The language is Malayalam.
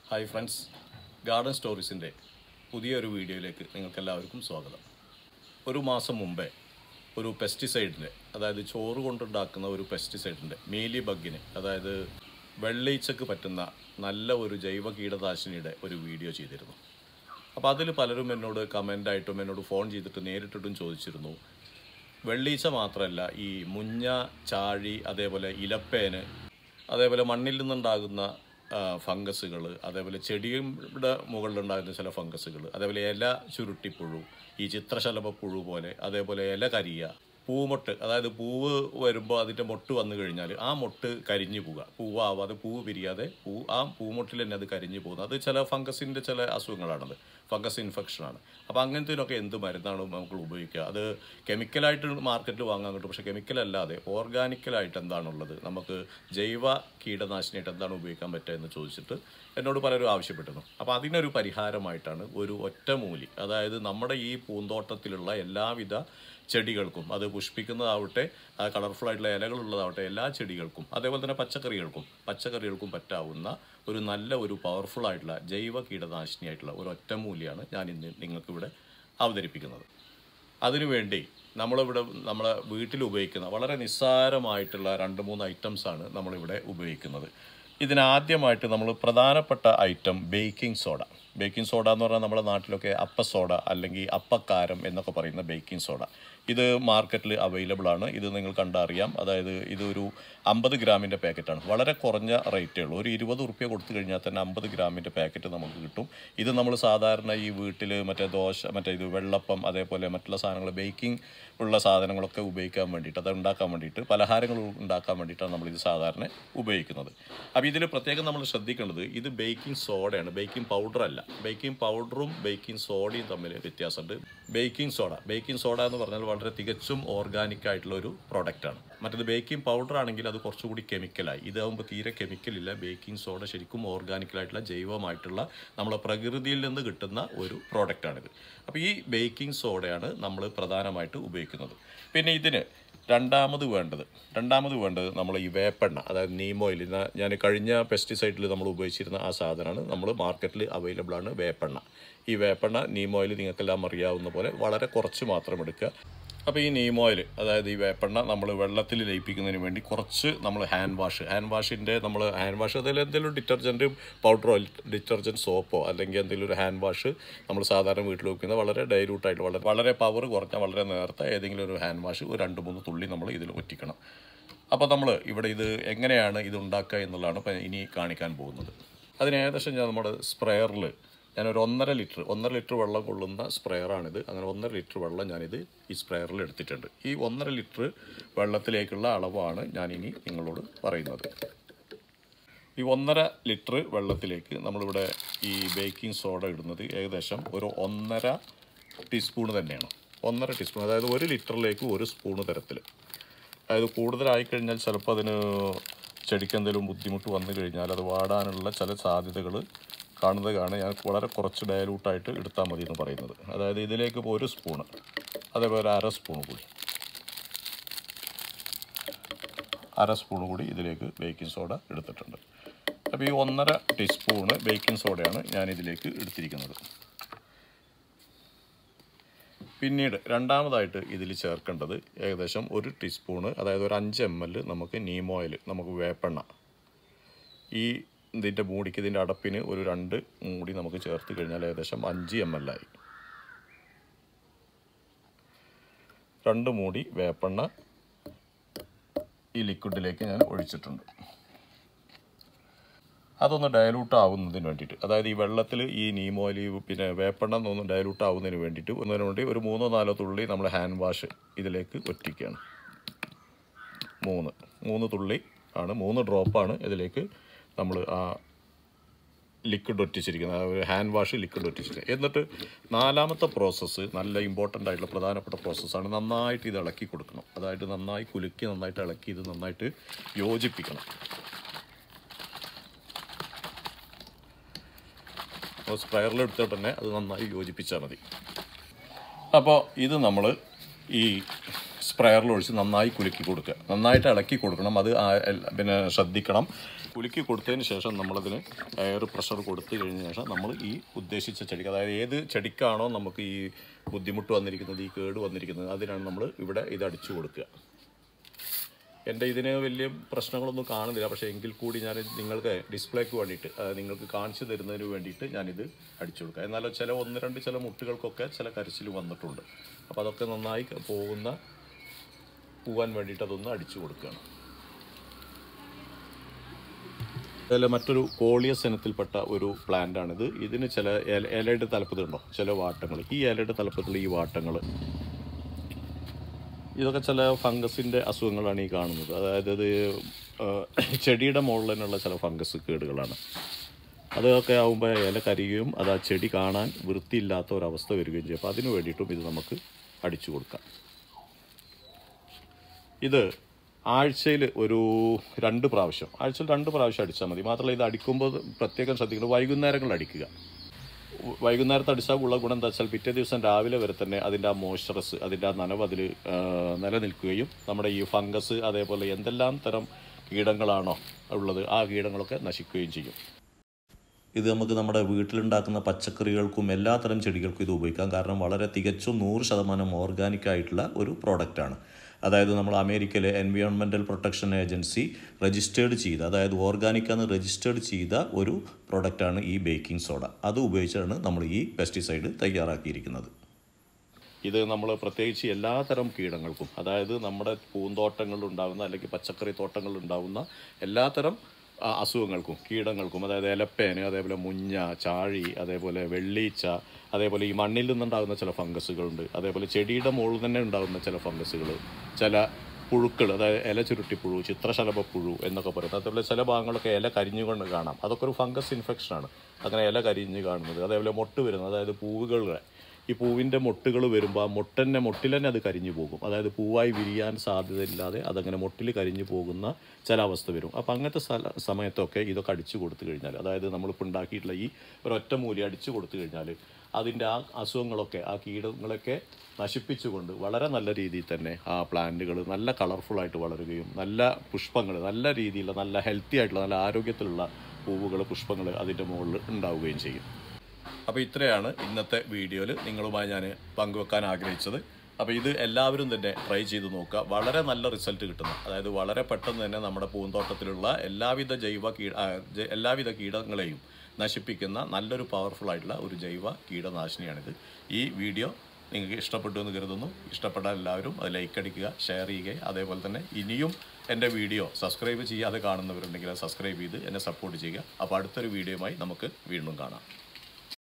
ഹായ് ഫ്രണ്ട്സ് ഗാർഡൻ സ്റ്റോറീസിൻ്റെ പുതിയൊരു വീഡിയോയിലേക്ക് നിങ്ങൾക്ക് എല്ലാവർക്കും സ്വാഗതം ഒരു മാസം മുമ്പേ ഒരു പെസ്റ്റിസൈഡിൻ്റെ അതായത് ചോറ് കൊണ്ടുണ്ടാക്കുന്ന ഒരു പെസ്റ്റിസൈഡിൻ്റെ മീലി ബഗ്ഗിന് അതായത് വെള്ളീച്ചക്ക് പറ്റുന്ന നല്ല ഒരു ജൈവ കീടനാശിനിയുടെ ഒരു വീഡിയോ ചെയ്തിരുന്നു അപ്പോൾ അതിൽ പലരും എന്നോട് കമൻ്റായിട്ടും എന്നോട് ഫോൺ ചെയ്തിട്ട് നേരിട്ടിട്ടും ചോദിച്ചിരുന്നു വെള്ളീച്ച മാത്രമല്ല ഈ മുഞ്ഞ ചാഴി അതേപോലെ ഇലപ്പേന് അതേപോലെ മണ്ണിൽ നിന്നുണ്ടാകുന്ന ഫംഗസുകൾ അതേപോലെ ചെടിയുടെ മുകളിലുണ്ടാകുന്ന ചില ഫംഗസുകൾ അതേപോലെ ഇല ചുരുട്ടിപ്പുഴു ഈ ചിത്രശലഭ പുഴു പോലെ അതേപോലെ ഇല കരിയ പൂമൊട്ട് അതായത് പൂവ് വരുമ്പോൾ അതിൻ്റെ മൊട്ട് വന്നു കഴിഞ്ഞാൽ ആ മൊട്ട് കരിഞ്ഞു പോവുക പൂവാവാതെ പൂവ് പിരിയാതെ പൂ ആ പൂമൊട്ടിൽ തന്നെ അത് കരിഞ്ഞു പോകുന്നത് അത് ചില ഫംഗസിൻ്റെ ചില അസുഖങ്ങളാണത് ഫംഗസ് ഇൻഫെക്ഷനാണ് അപ്പോൾ അങ്ങനത്തേനൊക്കെ എന്ത് മരുന്നാണ് നമുക്ക് ഉപയോഗിക്കുക അത് കെമിക്കലായിട്ട് മാർക്കറ്റിൽ വാങ്ങാൻ കിട്ടും പക്ഷേ കെമിക്കലല്ലാതെ ഓർഗാനിക്കലായിട്ട് എന്താണുള്ളത് നമുക്ക് ജൈവ കീടനാശിനിയായിട്ട് എന്താണ് ഉപയോഗിക്കാൻ പറ്റുക എന്ന് ചോദിച്ചിട്ട് എന്നോട് പലരും ആവശ്യപ്പെട്ടിരുന്നു അപ്പോൾ അതിനൊരു പരിഹാരമായിട്ടാണ് ഒരു ഒറ്റമൂലി അതായത് നമ്മുടെ ഈ പൂന്തോട്ടത്തിലുള്ള എല്ലാവിധ ചെടികൾക്കും അത് പുഷ്പിക്കുന്നതാവട്ടെ ആ കളർഫുൾ ആയിട്ടുള്ള ഇലകളുള്ളതാവട്ടെ എല്ലാ ചെടികൾക്കും അതേപോലെ തന്നെ പച്ചക്കറികൾക്കും പച്ചക്കറികൾക്കും പറ്റാവുന്ന ഒരു നല്ല ഒരു പവർഫുൾ ആയിട്ടുള്ള ജൈവ കീടനാശിനിയായിട്ടുള്ള ഒരു ഒറ്റമൂലിയാണ് ഞാൻ ഇന്ന് നിങ്ങൾക്കിവിടെ അവതരിപ്പിക്കുന്നത് അതിനുവേണ്ടി നമ്മളിവിടെ നമ്മളെ വീട്ടിൽ ഉപയോഗിക്കുന്ന വളരെ നിസ്സാരമായിട്ടുള്ള രണ്ട് മൂന്ന് ഐറ്റംസാണ് നമ്മളിവിടെ ഉപയോഗിക്കുന്നത് ഇതിനാദ്യമായിട്ട് നമ്മൾ പ്രധാനപ്പെട്ട item baking soda baking soda എന്ന് പറഞ്ഞാൽ നമ്മുടെ നാട്ടിലൊക്കെ അപ്പ സോഡ അല്ലെങ്കിൽ അപ്പക്കാരം എന്നൊക്കെ പറയുന്ന ബേക്കിംഗ് സോഡ ഇത് മാർക്കറ്റിൽ അവൈലബിൾ ആണ് ഇത് നിങ്ങൾ കണ്ടറിയാം അതായത് ഇതൊരു അമ്പത് ഗ്രാമിൻ്റെ പാക്കറ്റാണ് വളരെ കുറഞ്ഞ റേറ്റേ ഉള്ളൂ ഒരു ഇരുപത് റുപ്യ കൊടുത്തു കഴിഞ്ഞാൽ തന്നെ അമ്പത് ഗ്രാമിൻ്റെ പാക്കറ്റ് നമുക്ക് കിട്ടും ഇത് നമ്മൾ സാധാരണ ഈ വീട്ടിൽ മറ്റേ ദോശ മറ്റേ ഇത് വെള്ളപ്പം അതേപോലെ മറ്റുള്ള സാധനങ്ങൾ ബേക്കിംഗ് ഉള്ള സാധനങ്ങളൊക്കെ ഉപയോഗിക്കാൻ വേണ്ടിയിട്ട് അത് ഉണ്ടാക്കാൻ വേണ്ടിയിട്ട് പലഹാരങ്ങൾ ഉണ്ടാക്കാൻ വേണ്ടിയിട്ടാണ് നമ്മളിത് സാധാരണ ഉപയോഗിക്കുന്നത് അപ്പോൾ ഇതിൽ പ്രത്യേകം നമ്മൾ ശ്രദ്ധിക്കേണ്ടത് ഇത് ബേക്കിംഗ് സോഡയാണ് ബേക്കിംഗ് പൗഡർ അല്ല ബേക്കിംഗ് പൗഡറും ബേക്കിംഗ് സോഡയും തമ്മിൽ വ്യത്യാസമുണ്ട് ബേക്കിംഗ് സോഡ ബേക്കിംഗ് സോഡ എന്ന് പറഞ്ഞാൽ വളരെ തികച്ചും ഓർഗാനിക് ആയിട്ടുള്ള ഒരു പ്രോഡക്റ്റാണ് മറ്റേത് ബേക്കിംഗ് പൗഡർ ആണെങ്കിൽ അത് കുറച്ചുകൂടി കെമിക്കലായി ഇതാകുമ്പോൾ തീരെ കെമിക്കലില്ല ബേക്കിംഗ് സോഡ ശരിക്കും ഓർഗാനിക്കലായിട്ടുള്ള ജൈവമായിട്ടുള്ള നമ്മളെ പ്രകൃതിയിൽ നിന്ന് കിട്ടുന്ന ഒരു പ്രോഡക്റ്റാണിത് അപ്പോൾ ഈ ബേക്കിംഗ് സോഡയാണ് നമ്മൾ പ്രധാനമായിട്ട് ഉപയോഗിക്കുന്നത് പിന്നെ ഇതിന് രണ്ടാമത് വേണ്ടത് രണ്ടാമത് വേണ്ടത് നമ്മൾ ഈ വേപ്പെണ്ണ അതായത് നീം ഓയിൽ ഞാൻ കഴിഞ്ഞ പെസ്റ്റിസൈഡിൽ നമ്മൾ ഉപയോഗിച്ചിരുന്ന ആ സാധനമാണ് നമ്മൾ മാർക്കറ്റിൽ അവൈലബിൾ ആണ് വേപ്പെണ്ണ ഈ വേപ്പെണ്ണ നീം ഓയിൽ നിങ്ങൾക്കെല്ലാം അറിയാവുന്ന പോലെ വളരെ കുറച്ച് മാത്രം എടുക്കുക അപ്പോൾ ഈ നീം ഓയിൽ അതായത് ഈ വേപ്പെണ്ണ നമ്മൾ വെള്ളത്തിൽ ലയിപ്പിക്കുന്നതിന് വേണ്ടി കുറച്ച് നമ്മൾ ഹാൻഡ് വാഷ് ഹാൻഡ് വാഷിൻ്റെ നമ്മൾ ഹാൻഡ് വാഷ് അതിൽ എന്തെങ്കിലും ഡിറ്റർജൻറ്റ് പൗഡറോ ഡിറ്റർജൻറ്റ് സോപ്പോ അല്ലെങ്കിൽ എന്തെങ്കിലും ഒരു ഹാൻഡ് വാഷ് നമ്മൾ സാധാരണ വീട്ടിൽ വെക്കുന്ന വളരെ ഡൈലൂട്ടായിട്ട് വളരെ വളരെ പവർ കുറഞ്ഞ വളരെ നേരത്തെ ഏതെങ്കിലും ഒരു ഹാൻഡ് വാഷ് ഒരു രണ്ട് മൂന്ന് തുള്ളി നമ്മൾ ഇതിൽ ഒറ്റിക്കണം അപ്പോൾ നമ്മൾ ഇവിടെ ഇത് എങ്ങനെയാണ് ഇത് ഉണ്ടാക്കുക എന്നുള്ളതാണ് ഇപ്പം ഇനി കാണിക്കാൻ പോകുന്നത് അതിന് ഏകദേശം ഞാൻ നമ്മുടെ സ്പ്രെയറിൽ ഞാനൊരു ഒന്നര ലിറ്റർ ഒന്നര ലിറ്റർ വെള്ളം കൊള്ളുന്ന സ്പ്രെയറാണിത് അങ്ങനെ ഒന്നര ലിറ്റർ വെള്ളം ഞാനിത് ഈ സ്പ്രെയറിൽ എടുത്തിട്ടുണ്ട് ഈ ഒന്നര ലിറ്റർ വെള്ളത്തിലേക്കുള്ള അളവാണ് ഞാനിനി നിങ്ങളോട് പറയുന്നത് ഈ ഒന്നര ലിറ്റർ വെള്ളത്തിലേക്ക് നമ്മളിവിടെ ഈ ബേക്കിംഗ് സോഡ ഇടുന്നത് ഏകദേശം ഒരു ഒന്നര ടീസ്പൂൺ തന്നെയാണ് ഒന്നര ടീസ്പൂൺ അതായത് ഒരു ലിറ്ററിലേക്ക് ഒരു സ്പൂണ് തരത്തിൽ അതായത് കൂടുതലായി കഴിഞ്ഞാൽ ചിലപ്പോൾ അതിന് ചെടിക്ക് എന്തെങ്കിലും ബുദ്ധിമുട്ട് വന്നു കഴിഞ്ഞാൽ അത് വാടാനുള്ള ചില സാധ്യതകൾ കാണുന്നത് കാണാൻ ഞാൻ വളരെ കുറച്ച് ഡയലൂട്ടായിട്ട് എടുത്താൽ മതി എന്ന് പറയുന്നത് അതായത് ഇതിലേക്ക് ഇപ്പോൾ ഒരു സ്പൂണ് അതേപോലെ അര സ്പൂൺ കൂടി അര സ്പൂൺ കൂടി ഇതിലേക്ക് ബേക്കിംഗ് സോഡ എടുത്തിട്ടുണ്ട് അപ്പോൾ ഈ ഒന്നര ടീസ്പൂണ് ബേക്കിംഗ് സോഡയാണ് ഞാൻ ഇതിലേക്ക് എടുത്തിരിക്കുന്നത് പിന്നീട് രണ്ടാമതായിട്ട് ഇതിൽ ചേർക്കേണ്ടത് ഏകദേശം ഒരു ടീസ്പൂണ് അതായത് ഒരു അഞ്ച് എം എൽ നമുക്ക് നീം ഓയിൽ നമുക്ക് വേപ്പെണ്ണ ഈ ഇതിൻ്റെ മൂടിക്ക് ഇതിൻ്റെ അടപ്പിന് ഒരു രണ്ട് മൂടി നമുക്ക് ചേർത്ത് കഴിഞ്ഞാൽ ഏകദേശം അഞ്ച് എം എൽ ആയി രണ്ട് മൂടി വേപ്പെണ്ണ ഈ ലിക്വിഡിലേക്ക് ഞാൻ ഒഴിച്ചിട്ടുണ്ട് അതൊന്ന് ഡയലൂട്ട് ആവുന്നതിന് വേണ്ടിയിട്ട് അതായത് ഈ വെള്ളത്തിൽ ഈ നീമോലി പിന്നെ വേപ്പെണ്ണ ഒന്ന് ഡയലൂട്ട് ആവുന്നതിന് വേണ്ടിയിട്ട് ഒന്നതിന് വേണ്ടി ഒരു മൂന്നോ നാലോ തുള്ളി നമ്മൾ ഹാൻഡ് വാഷ് ഇതിലേക്ക് ഒറ്റിക്കുകയാണ് മൂന്ന് മൂന്ന് തുള്ളി ആണ് മൂന്ന് ഡ്രോപ്പാണ് ഇതിലേക്ക് നമ്മൾ ആ ലിക്വിഡ് ഒറ്റിച്ചിരിക്കുന്നത് ഒരു ഹാൻഡ് വാഷ് ലിക്വിഡ് ഒറ്റിച്ചിരിക്കുന്നത് എന്നിട്ട് നാലാമത്തെ പ്രോസസ്സ് നല്ല ഇമ്പോർട്ടൻ്റ് ആയിട്ടുള്ള പ്രധാനപ്പെട്ട പ്രോസസ്സാണ് നന്നായിട്ട് ഇത് ഇളക്കി കൊടുക്കണം അതായത് നന്നായി കുലുക്കി നന്നായിട്ട് ഇളക്കി ഇത് നന്നായിട്ട് യോജിപ്പിക്കണം സ്പ്രയറിൽ എടുത്തിട്ട് തന്നെ അത് നന്നായി യോജിപ്പിച്ചാൽ മതി അപ്പോൾ ഇത് നമ്മൾ ഈ സ്പ്രെയറിൽ ഒഴിച്ച് നന്നായി കുലുക്കി കൊടുക്കുക നന്നായിട്ട് ഇളക്കി കൊടുക്കണം അത് ആ- എൽ- പിന്നെ ശ്രദ്ധിക്കണം കുലുക്കി കൊടുത്തതിന് ശേഷം നമ്മളതിന് എയർ പ്രഷർ കൊടുത്തു കഴിഞ്ഞ ശേഷം നമ്മൾ ഈ ഉദ്ദേശിച്ച ചെടിക്ക് അതായത് ഏത് ചെടിക്കാണോ നമുക്ക് ഈ ബുദ്ധിമുട്ട് വന്നിരിക്കുന്നത് ഈ കേട് വന്നിരിക്കുന്നത് അതിനാണ് നമ്മൾ ഇവിടെ ഇത് അടിച്ചു കൊടുക്കുക എൻ്റെ ഇതിന് വലിയ പ്രശ്നങ്ങളൊന്നും കാണുന്നില്ല പക്ഷേ എങ്കിൽ കൂടി ഞാൻ നിങ്ങൾക്ക് ഡിസ്പ്ലേക്ക് വേണ്ടിയിട്ട് അതായത് നിങ്ങൾക്ക് കാണിച്ചു തരുന്നതിന് വേണ്ടിയിട്ട് ഞാനിത് അടിച്ചു കൊടുക്കുക എന്നാലും ചില ഒന്ന് രണ്ട് ചില മുട്ടുകൾക്കൊക്കെ ചില കരച്ചിൽ വന്നിട്ടുണ്ട് അപ്പോൾ അതൊക്കെ നന്നായി പോകുന്ന പോവാൻ വേണ്ടിയിട്ട് അതൊന്ന് അടിച്ചു കൊടുക്കുകയാണ് അതിൽ മറ്റൊരു കോളിയസ് ഇനത്തിൽപ്പെട്ട ഒരു പ്ലാന്റ് ആണിത് ഇതിന് ചില ഇല- ഇലയുടെ തലപ്പത്തുണ്ടോ ചില വാട്ടങ്ങൾ ഈ ഇലയുടെ തലപ്പത്തുള്ള ഈ വാട്ടങ്ങൾ ഇതൊക്കെ ചില ഫംഗസിൻ്റെ അസുഖങ്ങളാണ് ഈ കാണുന്നത് അതായത് ഇത് ആ, ചെടിയുടെ മുകളിൽ തന്നെയുള്ള ചില ഫംഗസ് കേടുകളാണ് അതൊക്കെ ആകുമ്പോൾ ഇല കരിയുകയും അത് ആ ചെടി കാണാൻ വൃത്തിയില്ലാത്ത ഒരവസ്ഥ വരികയും ചെയ്യും അപ്പോൾ അതിന് വേണ്ടിയിട്ടും ഇത് നമുക്ക് അടിച്ചു കൊടുക്കാം ഇത് ആഴ്ചയിൽ ഒരു രണ്ട് പ്രാവശ്യം ആഴ്ചയിൽ രണ്ട് പ്രാവശ്യം അടിച്ചാൽ മതി മാത്രമല്ല ഇത് അടിക്കുമ്പോൾ പ്രത്യേകം ശ്രദ്ധിക്കണം വൈകുന്നേരങ്ങളിൽ അടിക്കുക വൈകുന്നേരത്ത് അടിച്ചാൽ ഉള്ള ഗുണം എന്താ വെച്ചാൽ പിറ്റേ ദിവസം രാവിലെ വരെ തന്നെ അതിൻ്റെ ആ മോയ്സ്ചറസ് അതിൻ്റെ ആ നനവ് അതിൽ നിലനിൽക്കുകയും നമ്മുടെ ഈ ഫംഗസ് അതേപോലെ എന്തെല്ലാം തരം കീടങ്ങളാണോ ഉള്ളത് ആ കീടങ്ങളൊക്കെ നശിക്കുകയും ചെയ്യും ഇത് നമുക്ക് നമ്മുടെ വീട്ടിലുണ്ടാക്കുന്ന പച്ചക്കറികൾക്കും എല്ലാത്തരം ചെടികൾക്കും ഇത് ഉപയോഗിക്കാം കാരണം വളരെ തികച്ചും നൂറ് ശതമാനം ഓർഗാനിക് ആയിട്ടുള്ള ഒരു പ്രോഡക്റ്റാണ് അതായത് നമ്മൾ അമേരിക്കയിലെ എൻവയോൺമെൻറ്റൽ പ്രൊട്ടക്ഷൻ ഏജൻസി രജിസ്റ്റേർഡ് ചെയ്ത അതായത് ഓർഗാനിക് എന്ന് രജിസ്റ്റേർഡ് ചെയ്ത ഒരു പ്രോഡക്റ്റാണ് ഈ ബേക്കിംഗ് സോഡ അത് ഉപയോഗിച്ചാണ് നമ്മൾ ഈ പെസ്റ്റിസൈഡ് തയ്യാറാക്കിയിരിക്കുന്നത് ഇത് നമ്മൾ പ്രത്യേകിച്ച് എല്ലാത്തരം കീടങ്ങൾക്കും അതായത് നമ്മുടെ പൂന്തോട്ടങ്ങളിൽ ഉണ്ടാകുന്ന അല്ലെങ്കിൽ പച്ചക്കറി തോട്ടങ്ങളിൽ ഉണ്ടാകുന്ന എല്ലാത്തരം ആ, അസുഖങ്ങൾക്കും കീടങ്ങൾക്കും അതായത് ഇലപ്പേന് അതേപോലെ മുഞ്ഞ ചാഴി അതേപോലെ വെള്ളീച്ച അതേപോലെ ഈ മണ്ണിൽ നിന്നുണ്ടാകുന്ന ചില ഫംഗസുകളുണ്ട് അതേപോലെ ചെടിയുടെ മുകളിൽ തന്നെ ഉണ്ടാകുന്ന ചില ഫംഗസുകൾ ചില പുഴുക്കൾ അതായത് ഇല ചുരുട്ടിപ്പുഴു ചിത്രശലഭപ്പുഴു എന്നൊക്കെ പറയും അതേപോലെ ചില ഭാഗങ്ങളൊക്കെ ഇല കരിഞ്ഞുകൊണ്ട് കാണാം അതൊക്കെ ഒരു ഫംഗസ് ഇൻഫെക്ഷനാണ് അങ്ങനെ ഇല കരിഞ്ഞ് കാണുന്നത് അതേപോലെ മൊട്ട് വരുന്നത് അതായത് പൂവുകളുടെ ഈ പൂവിൻ്റെ മൊട്ടുകൾ വരുമ്പോൾ ആ മൊട്ടന്നെ മൊട്ടിൽ തന്നെ അത് കരിഞ്ഞു പോകും അതായത് പൂവായി വിരിയാൻ സാധ്യതയില്ലാതെ അതങ്ങനെ മൊട്ടിൽ കരിഞ്ഞു പോകുന്ന ചില അവസ്ഥ വരും അപ്പോൾ അങ്ങനത്തെ സ്ഥല സമയത്തൊക്കെ ഇതൊക്കെ അടിച്ചു കൊടുത്തു കഴിഞ്ഞാൽ അതായത് നമ്മളിപ്പോൾ ഉണ്ടാക്കിയിട്ടുള്ള ഈ ഒരൊറ്റ മൂലി അടിച്ചു കൊടുത്തു കഴിഞ്ഞാൽ അതിൻ്റെ ആ അസുഖങ്ങളൊക്കെ ആ കീടങ്ങളൊക്കെ നശിപ്പിച്ചുകൊണ്ട് വളരെ നല്ല രീതിയിൽ തന്നെ ആ പ്ലാന്റുകൾ നല്ല കളർഫുള്ളായിട്ട് വളരുകയും നല്ല പുഷ്പങ്ങൾ നല്ല രീതിയിലുള്ള നല്ല ഹെൽത്തി ആയിട്ടുള്ള നല്ല ആരോഗ്യത്തിലുള്ള പൂവുകൾ പുഷ്പങ്ങൾ അതിൻ്റെ മുകളിൽ ഉണ്ടാവുകയും ചെയ്യും അപ്പോൾ ഇത്രയാണ് ഇന്നത്തെ വീഡിയോയിൽ നിങ്ങളുമായി ഞാൻ പങ്കുവെക്കാൻ ആഗ്രഹിച്ചത് അപ്പോൾ ഇത് എല്ലാവരും തന്നെ ട്രൈ ചെയ്ത് നോക്കുക വളരെ നല്ല റിസൾട്ട് കിട്ടുന്നു അതായത് വളരെ പെട്ടെന്ന് തന്നെ നമ്മുടെ പൂന്തോട്ടത്തിലുള്ള എല്ലാവിധ ജൈവ കീട ആ, ജ- എല്ലാവിധ കീടങ്ങളെയും നശിപ്പിക്കുന്ന നല്ലൊരു പവർഫുൾ ആയിട്ടുള്ള ഒരു ജൈവ കീടനാശിനിയാണിത് ഈ വീഡിയോ നിങ്ങൾക്ക് ഇഷ്ടപ്പെട്ടു എന്ന് കരുതുന്നു ഇഷ്ടപ്പെട്ടാൽ എല്ലാവരും അത് ലൈക്ക് അടിക്കുക ഷെയർ ചെയ്യുക അതേപോലെ തന്നെ ഇനിയും എൻ്റെ വീഡിയോ സബ്സ്ക്രൈബ് ചെയ്യാതെ കാണുന്നവരുണ്ടെങ്കിൽ അത് സബ്സ്ക്രൈബ് ചെയ്ത് എന്നെ സപ്പോർട്ട് ചെയ്യുക അപ്പോൾ അടുത്തൊരു വീഡിയോയുമായി നമുക്ക് വീണ്ടും കാണാം